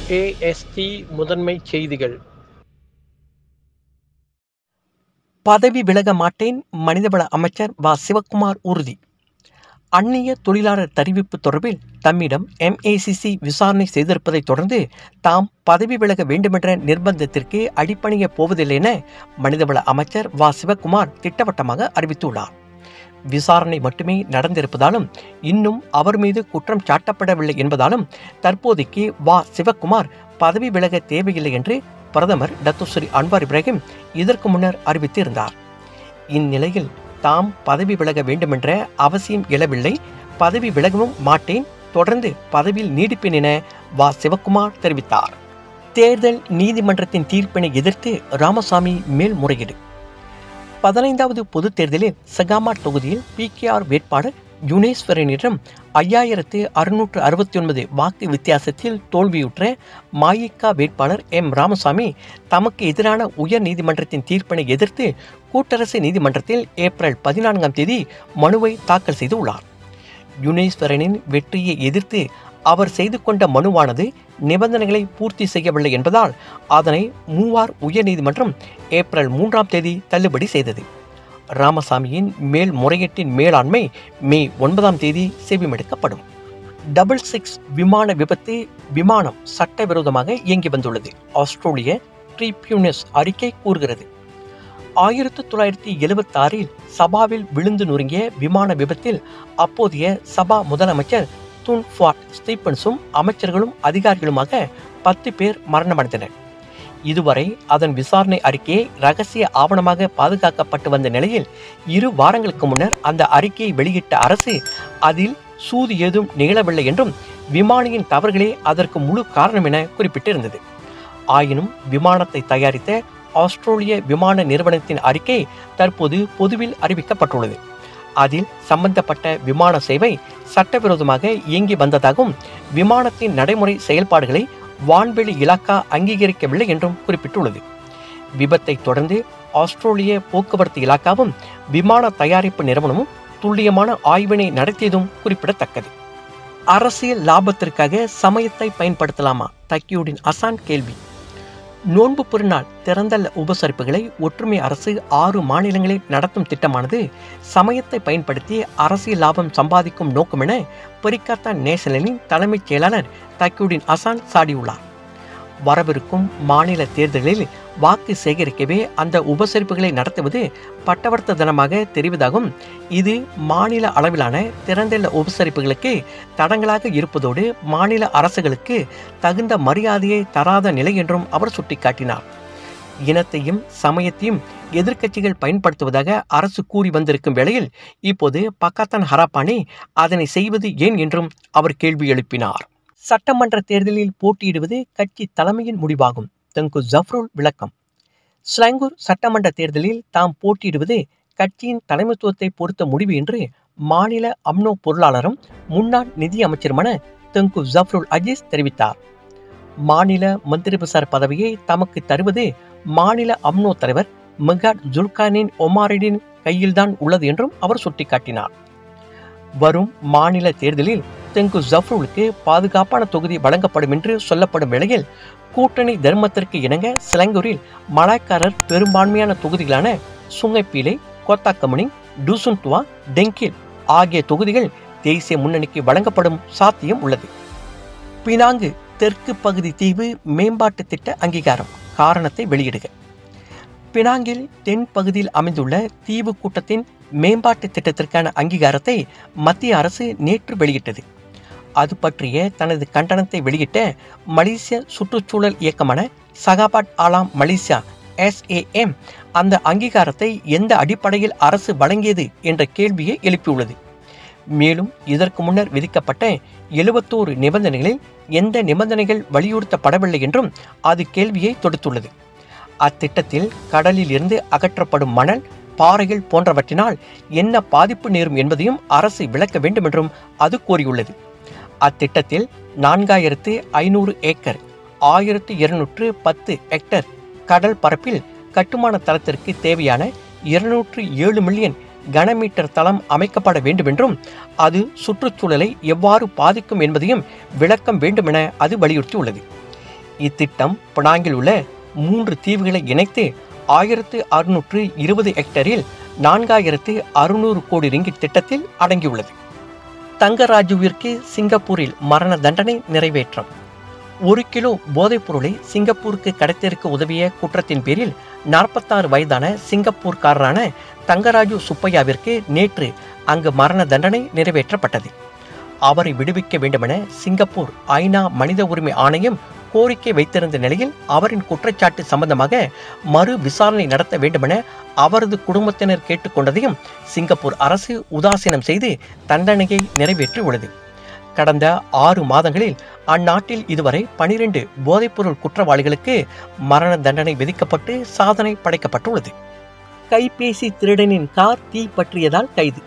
AST முதன்மைச் செய்திகள் பதவி விலக மாட்டேன் மனிதவள அமைச்சர் வ சிவக்குமார் உறுதி அந்நிய தொழிலாளர் தெரிவிப்பு தொடர்பில் தம்மிடம் எம்ஏசிசி விசாரணை செய்திருப்பதைத் தொடர்ந்து தாம் பதவி விலக வேண்டுமென்ற நிர்பந்தத்திற்கு அடிப்பணியப் போவதில்லை என மனிதவள அமைச்சர் வ சிவக்குமார் திட்டவட்டமாக அறிவித்துள்ளார் விசாரணை மட்டுமே நடந்திருப்பதாலும் இன்னும் அவர் மீது குற்றம் சாட்டப்படவில்லை என்பதாலும் தற்போதைக்கு வ சிவக்குமார் பதவி விலக தேவையில்லை என்று பிரதமர் டத்துஸ்ரீ அன்வார் இப்ராஹிம் இதற்கு முன்னர் அறிவித்திருந்தார் இந்நிலையில் தாம் பதவி விலக வேண்டுமென்ற அவசியம் எழவில்லை பதவி விலகவும் மாட்டேன் தொடர்ந்து பதவியில் நீடிப்பேன் என வ சிவக்குமார் தெரிவித்தார் தேர்தல் நீதிமன்றத்தின் தீர்ப்பினை எதிர்த்து ராமசாமி மேல்முறையீடு பதினைந்தாவது பொதுத் தேர்தலில் சகாமா தொகுதியில் பிகேஆர் வேட்பாளர் யுனேஸ்வரனிடம் ஐயாயிரத்து அறுநூற்று அறுபத்தி ஒன்பது வாக்கு வித்தியாசத்தில் தோல்வியுற்ற மாயிக்கா வேட்பாளர் எம் ராமசாமி தமக்கு எதிரான உயர் நீதிமன்றத்தின் தீர்ப்பினை எதிர்த்து கூட்டரசு நீதிமன்றத்தில் ஏப்ரல் பதினான்காம் தேதி மனுவை தாக்கல் செய்துள்ளார் யுனேஸ்வரனின் வெற்றியை எதிர்த்து அவர் செய்து கொண்ட மனுவானது நிபந்தனைகளை பூர்த்தி செய்யவில்லை என்பதால் அதனை மூவார் உயர்நீதிமன்றம் ஏப்ரல் மூன்றாம் தேதி தள்ளுபடி செய்தது ராமசாமியின் மேல் முறையீட்டின் மேலாண்மை மே ஒன்பதாம் தேதி செவிமெடுக்கப்படும் டபுள் சிக்ஸ் விமான விபத்து விமானம் சட்டவிரோதமாக இயங்கி வந்துள்ளது ஆஸ்திரேலிய ட்ரிபியூனஸ் அறிக்கை கூறுகிறது ஆயிரத்து தொள்ளாயிரத்தி எழுபத்தாறில் சபாவில் விழுந்து நொறுங்கிய விமான விபத்தில் அப்போதைய சபா முதலமைச்சர் துன் ஃபாட் ஸ்டீபன்ஸும் அமைச்சர்களும் அதிகாரிகளுமாக பத்து பேர் மரணமடைந்தனர் இதுவரை அதன் விசாரணை அறிக்கையை ரகசிய ஆவணமாக பாதுகாக்கப்பட்டு வந்த நிலையில் இரு வாரங்களுக்கு முன்னர் அந்த அறிக்கையை வெளியிட்ட அரசு அதில் சூது ஏதும் நிகழவில்லை என்றும் விமானியின் தவறுகளே அதற்கு முழு காரணம் என குறிப்பிட்டிருந்தது ஆயினும் விமானத்தை தயாரித்த ஆஸ்திரேலிய விமான நிறுவனத்தின் அறிக்கை தற்போது பொதுவில் அறிவிக்கப்பட்டுள்ளது அதில் சம்பந்தப்பட்ட விமான சேவை சட்டவிரோதமாக இயங்கி வந்ததாகவும் விமானத்தின் நடைமுறை செயல்பாடுகளை வான்வெளி இலாக்கா அங்கீகரிக்கவில்லை என்றும் குறிப்பிட்டுள்ளது விபத்தை தொடர்ந்து ஆஸ்திரேலிய போக்குவரத்து இலாக்காவும் விமான தயாரிப்பு நிறுவனமும் துல்லியமான ஆய்வினை நடத்தியதும் குறிப்பிடத்தக்கது அரசியல் லாபத்திற்காக சமயத்தை பயன்படுத்தலாமா தக்கியூடின் அசான் கேள்வி நோன்பு பெருநாள் திறந்தல் உபசரிப்புகளை ஒற்றுமை அரசு ஆறு மாநிலங்களில் நடத்தும் திட்டமானது சமயத்தை பயன்படுத்தி அரசியல் லாபம் சம்பாதிக்கும் நோக்கம் என பெரிக்காத்தான் நேஷனலின் தலைமைச் செயலாளர் தக்கியுடின் அசான் சாடியுள்ளார் வரவிருக்கும் மாநில தேர்தலில் வாக்கு சேகரிக்கவே அந்த உபசரிப்புகளை நடத்துவது பட்டவர்த்த தினமாக தெரிவதாகவும் இது மாநில அளவிலான திறந்தெல்ல உபசரிப்புகளுக்கு தடங்களாக இருப்பதோடு மாநில அரசுகளுக்கு தகுந்த மரியாதையை தராத நிலை என்றும் அவர் சுட்டிக்காட்டினார் இனத்தையும் சமயத்தையும் எதிர்க்கட்சிகள் பயன்படுத்துவதாக அரசு கூறி வந்திருக்கும் வேளையில் இப்போது பக்காத்தான் ஹராப்பானே அதனை செய்வது ஏன் என்றும் அவர் கேள்வி எழுப்பினார் சட்டமன்ற தேர்தலில் போட்டியிடுவது கட்சி தலைமையின் முடிவாகும் தங்கு ஜஃப்ருல் விளக்கம் ஸ்லாங்கூர் சட்டமன்ற தேர்தலில் தாம் போட்டியிடுவது கட்சியின் தலைமைத்துவத்தை பொறுத்த முடிவு என்று மாநில அம்னோ பொருளாளரும் முன்னாள் நிதி அமைச்சருமான தங்கு ஜஃப்ருல் அஜீஸ் தெரிவித்தார் மாநில மந்திரிபசார் பதவியை தமக்கு தருவது மாநில அம்னோ தலைவர் மெகாட் ஜுல்கானின் ஒமாரிடின் கையில்தான் உள்ளது என்றும் அவர் சுட்டிக்காட்டினார் வரும் மாநில தேர்தலில் தெங்கு ஜஃப்ருலுக்கு பாதுகாப்பான தொகுதி வழங்கப்படும் என்று சொல்லப்படும் வேளையில் கூட்டணி தர்மத்திற்கு இணங்க சிலங்கூரில் மலாய்க்காரர் பெரும்பான்மையான தொகுதிகளான சுங்கைப்பீலை கோத்தாக்கமணி டூசுன்துவா டெங்கில் ஆகிய தொகுதிகள் தேசிய முன்னணிக்கு வழங்கப்படும் சாத்தியம் உள்ளது பினாங்கு தெற்கு பகுதி தீவு மேம்பாட்டு திட்ட அங்கீகாரம் காரணத்தை வெளியிடுக பினாங்கில் தென் பகுதியில் அமைந்துள்ள தீவு கூட்டத்தின் மேம்பாட்டு திட்டத்திற்கான அங்கீகாரத்தை மத்திய அரசு நேற்று வெளியிட்டது அது பற்றிய தனது கண்டனத்தை வெளியிட்ட மலேசிய சுற்றுச்சூழல் இயக்கமான சகாபாட் ஆலாம் மலேசியா எஸ்ஏஎம் அந்த அங்கீகாரத்தை எந்த அடிப்படையில் அரசு வழங்கியது என்ற கேள்வியை எழுப்பியுள்ளது மேலும் இதற்கு முன்னர் விதிக்கப்பட்ட எழுபத்தோரு நிபந்தனைகளில் எந்த நிபந்தனைகள் வலியுறுத்தப்படவில்லை என்றும் அது கேள்வியை தொடுத்துள்ளது அத்திட்டத்தில் கடலில் இருந்து அகற்றப்படும் மணல் பாறைகள் போன்றவற்றினால் என்ன பாதிப்பு நேரும் என்பதையும் அரசு விளக்க வேண்டும் என்றும் அது கோரியுள்ளது அத்திட்டத்தில் நான்காயிரத்து ஐநூறு ஏக்கர் ஆயிரத்து இருநூற்று பத்து ஹெக்டர் கடல் பரப்பில் கட்டுமான தளத்திற்கு தேவையான இருநூற்று ஏழு மில்லியன் கனமீட்டர் தளம் அமைக்கப்பட வேண்டும் என்றும் அது சுற்றுச்சூழலை எவ்வாறு பாதிக்கும் என்பதையும் விளக்கம் வேண்டுமென அது வலியுறுத்தியுள்ளது இத்திட்டம் பினாங்கில் உள்ள மூன்று தீவுகளை இணைத்து ஆயிரத்து அறுநூற்று இருபது ஹெக்டரில் நான்காயிரத்து அறுநூறு கோடி ரிங்கிட் திட்டத்தில் அடங்கியுள்ளது தங்கராஜுவிற்கு சிங்கப்பூரில் மரண தண்டனை நிறைவேற்றம் ஒரு கிலோ போதைப் பொருளை சிங்கப்பூருக்கு கடத்தியிருக்க உதவிய குற்றத்தின் பேரில் நாற்பத்தாறு வயதான சிங்கப்பூர்காரரான தங்கராஜு சுப்பையாவிற்கு நேற்று அங்கு மரண தண்டனை நிறைவேற்றப்பட்டது அவரை விடுவிக்க வேண்டுமென சிங்கப்பூர் ஐநா மனித உரிமை ஆணையம் கோரிக்கை வைத்திருந்த நிலையில் அவரின் குற்றச்சாட்டு சம்பந்தமாக மறு விசாரணை நடத்த வேண்டுமென அவரது குடும்பத்தினர் கேட்டுக்கொண்டதையும் சிங்கப்பூர் அரசு உதாசீனம் செய்து தண்டனையை நிறைவேற்றியுள்ளது கடந்த ஆறு மாதங்களில் அந்நாட்டில் இதுவரை பனிரெண்டு போதைப்பொருள் குற்றவாளிகளுக்கு மரண தண்டனை விதிக்கப்பட்டு சாதனை படைக்கப்பட்டுள்ளது கைபேசி திருடனின் கார் தீ பற்றியதால் கைது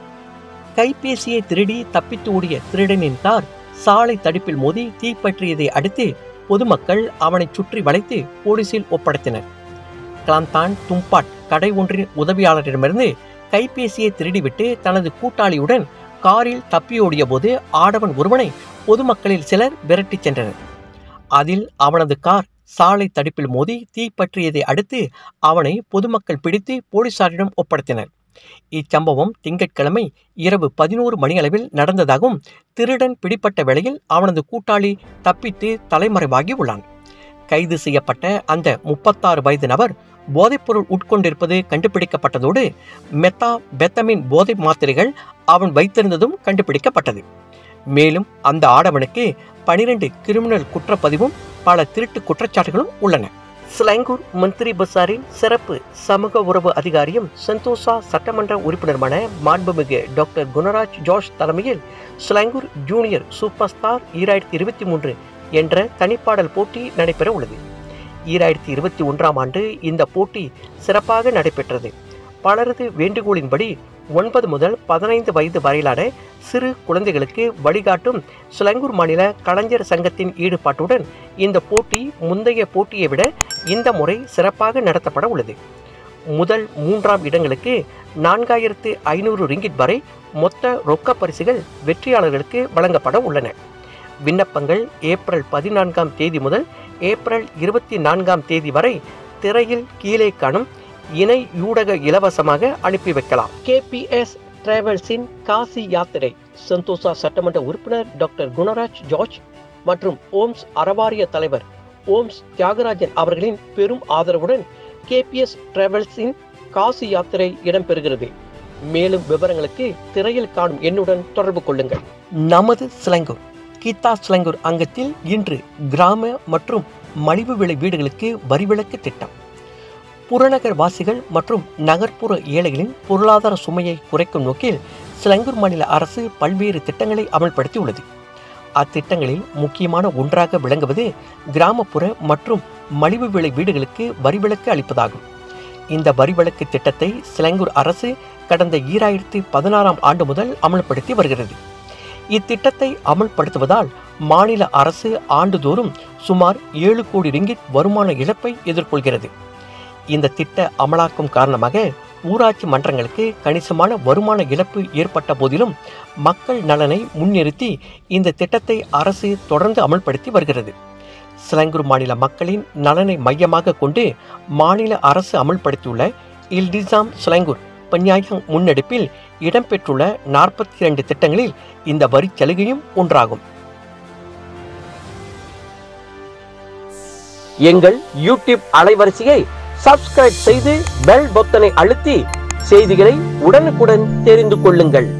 கைபேசியை திருடி தப்பித்து ஓடிய திருடனின் கார் சாலை தடுப்பில் மோதி தீப்பற்றியதை அடுத்து பொதுமக்கள் அவனை சுற்றி வளைத்து போலீசில் ஒப்படைத்தனர் கிளாந்தான் தும்பாட் கடை ஒன்றின் உதவியாளரிடமிருந்து கைபேசியை திருடிவிட்டு தனது கூட்டாளியுடன் காரில் தப்பியோடிய போது ஆடவன் ஒருவனை பொதுமக்களில் சிலர் விரட்டிச் சென்றனர் அதில் அவனது கார் சாலை தடுப்பில் மோதி தீப்பற்றியதை அடுத்து அவனை பொதுமக்கள் பிடித்து போலீசாரிடம் ஒப்படைத்தனர் இச்சம்பவம் திங்கட்கிழமை இரவு பதினோரு மணியளவில் நடந்ததாகவும் திருடன் பிடிப்பட்ட வேளையில் அவனது கூட்டாளி தப்பித்து தலைமறைவாகி உள்ளான் கைது செய்யப்பட்ட அந்த முப்பத்தாறு வயது நபர் போதைப்பொருள் உட்கொண்டிருப்பது கண்டுபிடிக்கப்பட்டதோடு மெத்தா பெத்தமின் போதை மாத்திரைகள் அவன் வைத்திருந்ததும் கண்டுபிடிக்கப்பட்டது மேலும் அந்த ஆடவனுக்கு பனிரெண்டு கிரிமினல் குற்றப்பதிவும் பல திருட்டு குற்றச்சாட்டுகளும் உள்ளன ஸ்லாங்கூர் மந்திரி பசாரின் சிறப்பு சமூக உறவு அதிகாரியும் சந்தோஷா சட்டமன்ற உறுப்பினருமான மாண்புமிகு டாக்டர் குணராஜ் ஜோஷ் தலைமையில் ஸ்லாங்கூர் ஜூனியர் சூப்பர் ஸ்டார் ஈராயிரத்தி இருபத்தி மூன்று என்ற தனிப்பாடல் போட்டி நடைபெற உள்ளது ஈராயிரத்தி இருபத்தி ஒன்றாம் ஆண்டு இந்த போட்டி சிறப்பாக நடைபெற்றது பலரது வேண்டுகோளின்படி ஒன்பது முதல் பதினைந்து வயது வரையிலான சிறு குழந்தைகளுக்கு வழிகாட்டும் சுலங்கூர் மாநில கலைஞர் சங்கத்தின் ஈடுபாட்டுடன் இந்த போட்டி முந்தைய போட்டியை விட இந்த முறை சிறப்பாக நடத்தப்பட உள்ளது முதல் மூன்றாம் இடங்களுக்கு நான்காயிரத்து ஐநூறு ரிங்கிட் வரை மொத்த ரொக்க பரிசுகள் வெற்றியாளர்களுக்கு வழங்கப்பட உள்ளன விண்ணப்பங்கள் ஏப்ரல் பதினான்காம் தேதி முதல் ஏப்ரல் இருபத்தி நான்காம் தேதி வரை திரையில் கீழே காணும் இணை ஊடக இலவசமாக அனுப்பி வைக்கலாம் கேபிஎஸ் டிராவல்ஸின் காசி யாத்திரை சந்தோஷா சட்டமன்ற உறுப்பினர் டாக்டர் குணராஜ் ஜார்ஜ் மற்றும் ஓம்ஸ் அறவாரிய தலைவர் ஓம்ஸ் தியாகராஜன் அவர்களின் பெரும் ஆதரவுடன் கேபிஎஸ் டிராவல்ஸின் காசி யாத்திரை இடம்பெறுகிறது மேலும் விவரங்களுக்கு திரையில் காணும் எண்ணுடன் தொடர்பு கொள்ளுங்கள் நமது சிலங்கூர் கீதா சிலங்கூர் அங்கத்தில் இன்று கிராம மற்றும் மலிவு விலை வீடுகளுக்கு வரிவிலக்கு திட்டம் புறநகர் வாசிகள் மற்றும் நகர்ப்புற ஏழைகளின் பொருளாதார சுமையை குறைக்கும் நோக்கில் சிலங்கூர் மாநில அரசு பல்வேறு திட்டங்களை அமல்படுத்தியுள்ளது அத்திட்டங்களில் முக்கியமான ஒன்றாக விளங்குவது கிராமப்புற மற்றும் மலிவு விலை வீடுகளுக்கு வரிவிலக்கு அளிப்பதாகும் இந்த வரிவிலக்கு திட்டத்தை சிலங்கூர் அரசு கடந்த ஈராயிரத்தி பதினாறாம் ஆண்டு முதல் அமல்படுத்தி வருகிறது இத்திட்டத்தை அமல்படுத்துவதால் மாநில அரசு ஆண்டுதோறும் சுமார் ஏழு கோடி ரிங்கிட் வருமான இழப்பை எதிர்கொள்கிறது இந்த திட்ட அமலாக்கம் காரணமாக ஊராட்சி மன்றங்களுக்கு கணிசமான வருமான இழப்பு ஏற்பட்ட போதிலும் மக்கள் நலனை முன்னிறுத்தி இந்த திட்டத்தை அரசு தொடர்ந்து அமல்படுத்தி வருகிறது சிலங்கூர் மாநில மக்களின் நலனை மையமாக கொண்டு மாநில அரசு அமல்படுத்தியுள்ள இல்டிசாம் சிலங்கூர் பஞ்சாயங் முன்னெடுப்பில் இடம்பெற்றுள்ள நாற்பத்தி இரண்டு திட்டங்களில் இந்த வரி சலுகையும் ஒன்றாகும் எங்கள் யூடியூப் அலைவரிசையை சப்ஸ்கிரைப் செய்து பெல் பொத்தனை அழுத்தி செய்திகளை உடனுக்குடன் தெரிந்து கொள்ளுங்கள்